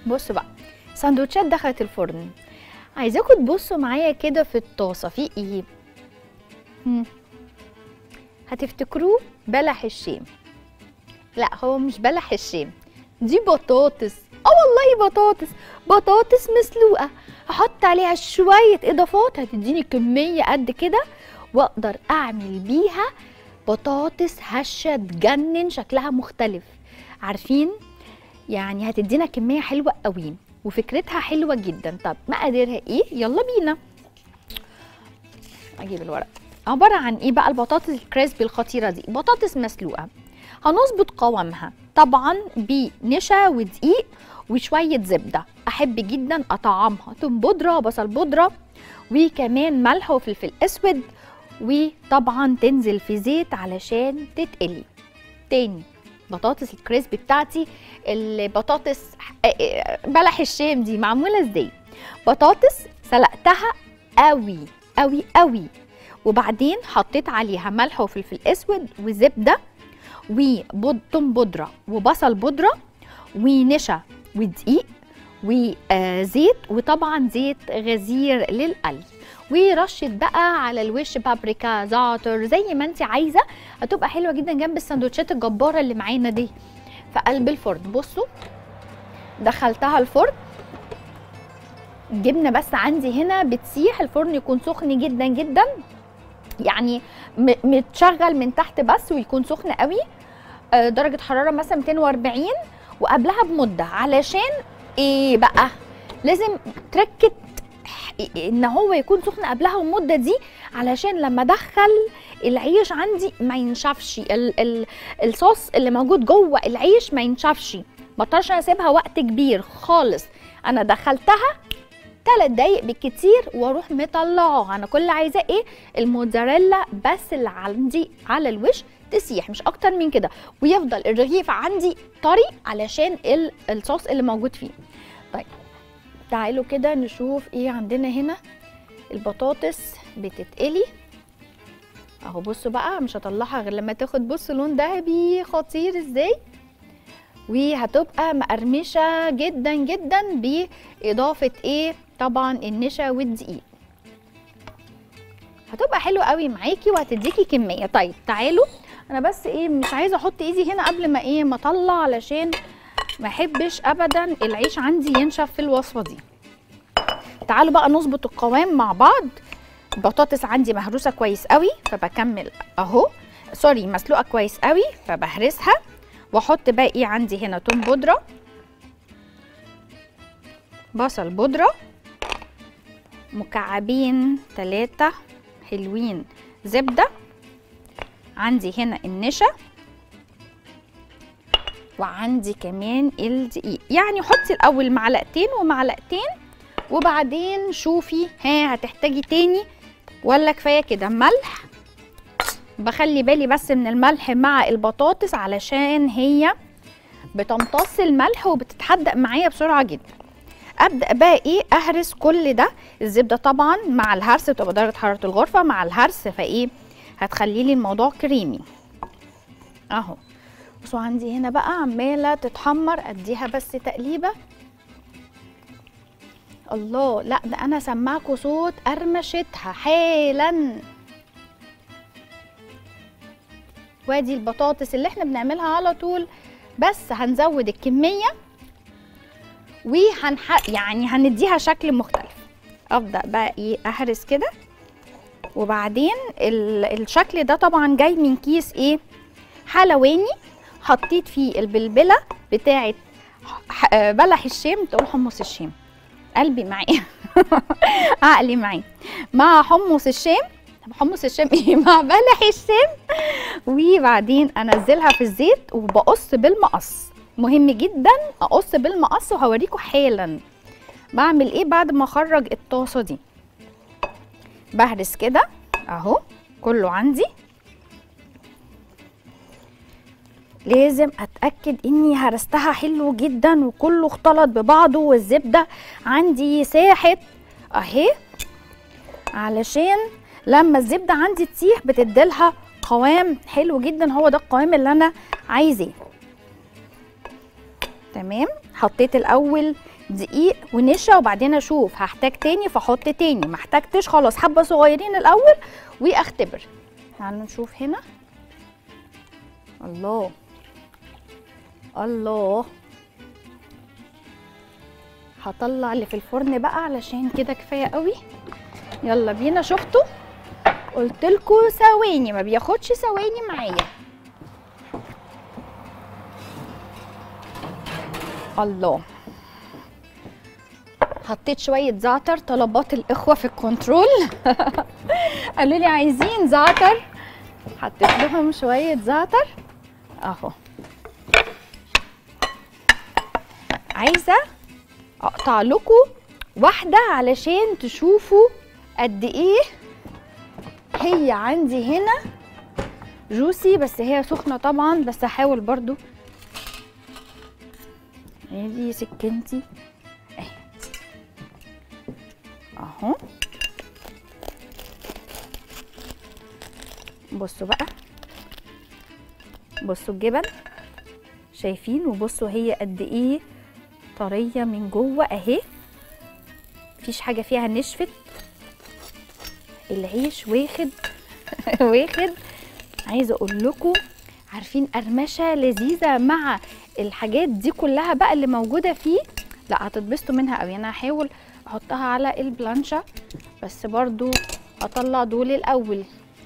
بصوا بقى سندوتشات دخلت الفرن عايزاكم تبصوا معايا كده في الطاسه في ايه مم. هتفتكروه بلح الشام لا هو مش بلح الشام دي بطاطس اه والله بطاطس بطاطس مسلوقه هحط عليها شويه اضافات هتديني كميه قد كده واقدر اعمل بيها بطاطس هشه تجنن شكلها مختلف عارفين يعني هتدينا كميه حلوه قوي وفكرتها حلوه جدا طب مقاديرها ايه يلا بينا اجيب الورق عباره عن ايه بقى البطاطس الكريسبي الخطيره دي بطاطس مسلوقه هنظبط قوامها طبعا بنشا ودقيق وشويه زبده احب جدا اطعمها توم بودره بصل بودره وكمان ملح وفلفل اسود وطبعا تنزل في زيت علشان تتقلي تاني بطاطس الكريسبي بتاعتي البطاطس بلح الشام دي معموله ازاي بطاطس سلقتها قوي قوي قوي وبعدين حطيت عليها ملح وفلفل اسود وزبده وتوم بودره وبصل بودره ونشا ودقيق وزيت وطبعا زيت غزير للقلي ورشه بقى على الوش بابريكا زعتر زي ما انت عايزه هتبقى حلوه جدا جنب السندوتشات الجباره اللي معانا دي في قلب الفرن بصوا دخلتها الفرن الجبنه بس عندي هنا بتسيح الفرن يكون سخن جدا جدا يعني متشغل من تحت بس ويكون سخن قوي درجه حراره مثلا 240 وقبلها بمده علشان ايه بقى لازم تركت ان هو يكون سخن قبلها المده دي علشان لما ادخل العيش عندي ما ينشفش ال ال الصوص اللي موجود جوه العيش ما ينشفش ما اضطرش اسيبها وقت كبير خالص انا دخلتها ثلاث دقايق بالكتير واروح مطلعاها انا كل اللي عايزاه ايه الموتزاريلا بس اللي عندي على الوش تسيح مش اكتر من كده ويفضل الرغيف عندي طري علشان الصوص اللي موجود فيه طيب تعالوا كده نشوف ايه عندنا هنا البطاطس بتتقلي اهو بصوا بقى مش هطلعها غير لما تاخد بصوا لون ذهبي خطير ازاي وهتبقى مقرمشه جدا جدا باضافه ايه طبعا النشا والدقيق هتبقى حلوه قوي معاكي وهتديكي كميه طيب تعالوا انا بس ايه مش عايزه احط ايدي هنا قبل ما ايه ما اطلع علشان ما احبش ابدا العيش عندي ينشف في الوصفه دي تعالوا بقى نظبط القوام مع بعض البطاطس عندي مهروسه كويس قوي فبكمل اهو سوري مسلوقه كويس قوي فبهرسها واحط بقى ايه عندي هنا توم بودره بصل بودره مكعبين ثلاثة حلوين زبده عندي هنا النشا وعندي كمان الدقيق يعني حطي الاول معلقتين ومعلقتين وبعدين شوفي ها هتحتاجي تاني ولا كفايه كده ملح بخلي بالي بس من الملح مع البطاطس علشان هي بتمتص الملح وبتتحدق معايا بسرعه جدا ابدا بقى ايه اهرس كل ده الزبده طبعا مع الهرس بتبقى درجه حراره الغرفه مع الهرس فايه هتخلي لي الموضوع كريمي اهو بصوا عندي هنا بقى عماله تتحمر اديها بس تقليبه الله لا ده انا سمعكوا صوت قرمشتها حالا وادي البطاطس اللي احنا بنعملها على طول بس هنزود الكميه وهنح يعني هنديها شكل مختلف ابدا بقى ايه اهرس كده وبعدين الشكل ده طبعا جاي من كيس ايه حلواني حطيت فيه البلبله بتاعه بلح الشام تقول حمص الشام قلبي معايا عقلي معايا مع حمص الشام حمص الشام ايه مع بلح الشام وبعدين انزلها في الزيت وبقص بالمقص مهم جدا اقص بالمقص وهوريكم حالا بعمل ايه بعد ما اخرج الطاسه دي بهرس كده اهو كله عندي لازم اتاكد اني هرستها حلو جدا وكله اختلط ببعضه والزبده عندي ساحت اهي علشان لما الزبده عندي تسيح بتديلها قوام حلو جدا هو ده القوام اللي انا عايزاه تمام حطيت الاول دقيق ونشا وبعدين اشوف هحتاج تاني فاحط تاني ما احتاجتش خلاص حبه صغيرين الاول واختبر تعالوا نشوف هنا الله الله هطلع اللي في الفرن بقى علشان كده كفايه قوي يلا بينا شفتوا قلت لكم ثواني ما بياخدش ثواني معايا الله حطيت شوية زعتر طلبات الإخوة في الكنترول قالوا لي عايزين زعتر حطيت لهم شوية زعتر أهو عايزة أقطع لكم واحدة علشان تشوفوا قد إيه هي عندي هنا جوسي بس هي سخنة طبعا بس هحاول برضو ادي سكنتي اهي اهو بصوا بقى بصوا الجبن شايفين وبصوا هي قد ايه طريه من جوه اهي مفيش حاجه فيها نشفت العيش واخد واخد عايزه اقول لكم عارفين قرمشه لذيذه مع الحاجات دي كلها بقى اللي موجوده فيه لا هتتبسطوا منها قوي انا هحاول احطها على البلانشا بس برضو اطلع دول الاول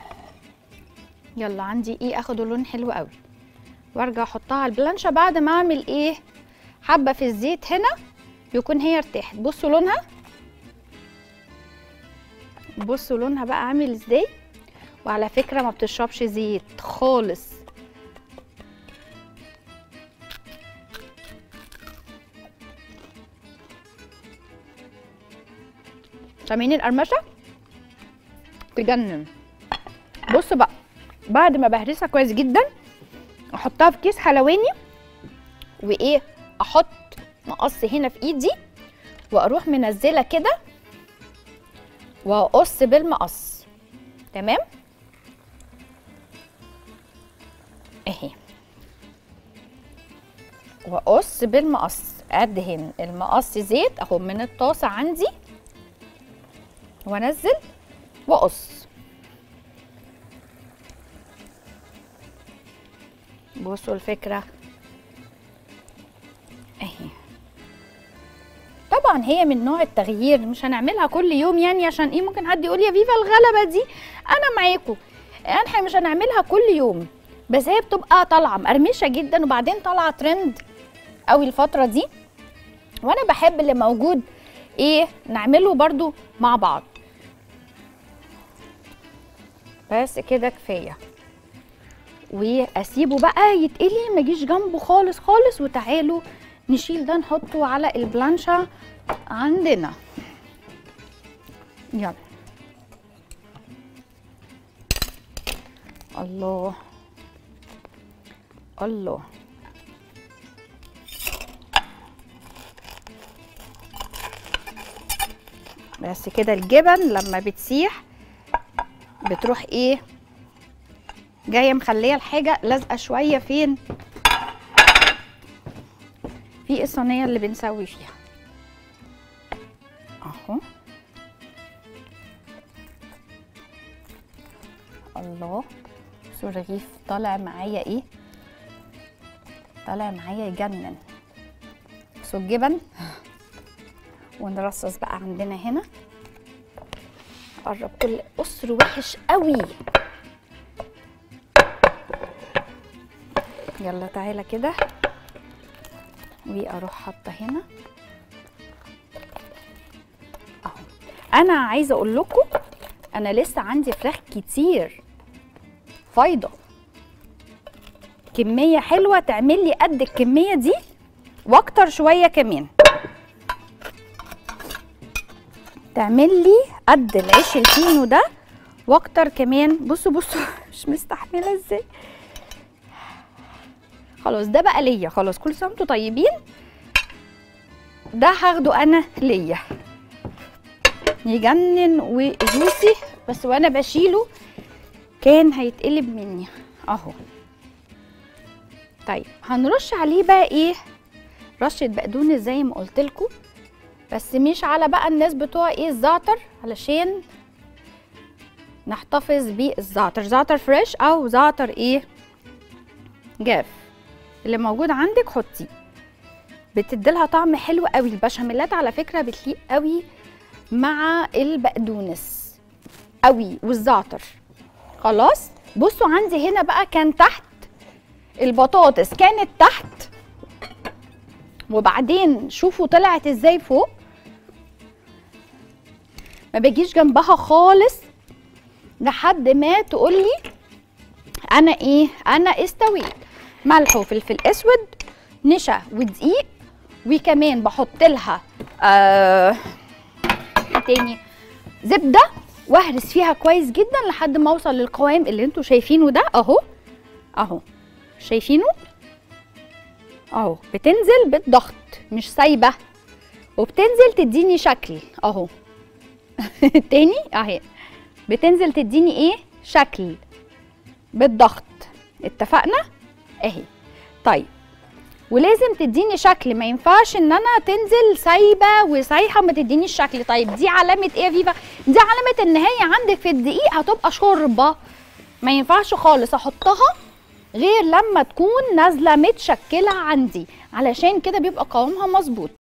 يلا عندي ايه اخدوا لون حلو قوي وارجع احطها على البلانشا بعد ما اعمل ايه حبه في الزيت هنا يكون هي ارتاحت بصوا لونها بصوا لونها بقى عامل ازاي وعلى فكره ما بتشربش زيت خالص سامعين القرمشه تجنن بصوا بقى بعد ما بهرسها كويس جدا احطها في كيس حلواني وايه احط مقص هنا في ايدي واروح منزله كده واقص بالمقص تمام اهي واقص بالمقص ادهن المقص زيت اهو من الطاسه عندي وانزل واقص بصوا الفكره اهي طبعا هي من نوع التغيير مش هنعملها كل يوم يعني عشان ايه ممكن حد يقول يا فيفا الغلبه دي انا معاكم احنا مش هنعملها كل يوم بس هي بتبقى طالعه مقرمشه جدا وبعدين طالعه ترند قوي الفتره دي وانا بحب اللي موجود ايه نعمله برضو مع بعض بس كده كفايه واسيبه بقى يتقلي ما يجيش جنبه خالص خالص وتعالوا نشيل ده نحطه على البلانشا عندنا يلا الله الله بس كده الجبن لما بتسيح بتروح ايه جايه مخليه الحاجه لازقه شويه فين في الصينيه اللي بنسوي فيها اهو الله بصوا الرغيف طالع معايا ايه طالع معايا يجنن بصوا الجبن ونرصص بقى عندنا هنا قرب كل قصر وحش قوي يلا تعالى كده واروح حاطه هنا اهو انا عايزه اقول لكم انا لسه عندي فراخ كتير فايضه كميه حلوه تعمل لي قد الكميه دي واكتر شويه كمان تعمل لي قد العيش الفينو ده واكتر كمان بصوا بصوا مش مستحمله ازاي خلاص ده بقى ليا خلاص كل سنه وانتم طيبين ده هاخده انا ليا يجنن وجوسي بس وانا بشيله كان هيتقلب مني اهو طيب هنرش عليه بقى ايه رشه بقدونس زي ما قلت لكم بس مش على بقى الناس بتوع ايه الزعتر علشان نحتفظ بالزعتر زعتر فريش او زعتر ايه جاف اللي موجود عندك حطيه بتديلها طعم حلو قوي البشاميلات على فكره بتليق قوي مع البقدونس قوي والزعتر خلاص بصوا عندي هنا بقى كان تحت البطاطس كانت تحت وبعدين شوفوا طلعت ازاي فوق ما بجيش جنبها خالص لحد ما تقولي انا ايه انا استويت ملح وفلفل اسود نشا ودقيق وكمان بحط لها آه تاني زبده واهرس فيها كويس جدا لحد ما اوصل للقوام اللي انتوا شايفينه ده اهو اهو شايفينه اهو بتنزل بالضغط مش سايبه وبتنزل تديني شكل اهو تاني اهي بتنزل تديني ايه شكل بالضغط اتفقنا اهي طيب ولازم تديني شكل ما ينفعش ان انا تنزل سايبه وسايحه وما تدينيش شكل طيب دي علامه ايه يا فيفا دي علامه ان هي عندك في الدقيق هتبقى شوربه ما ينفعش خالص احطها غير لما تكون نازله متشكله عندي علشان كده بيبقى قوامها مظبوط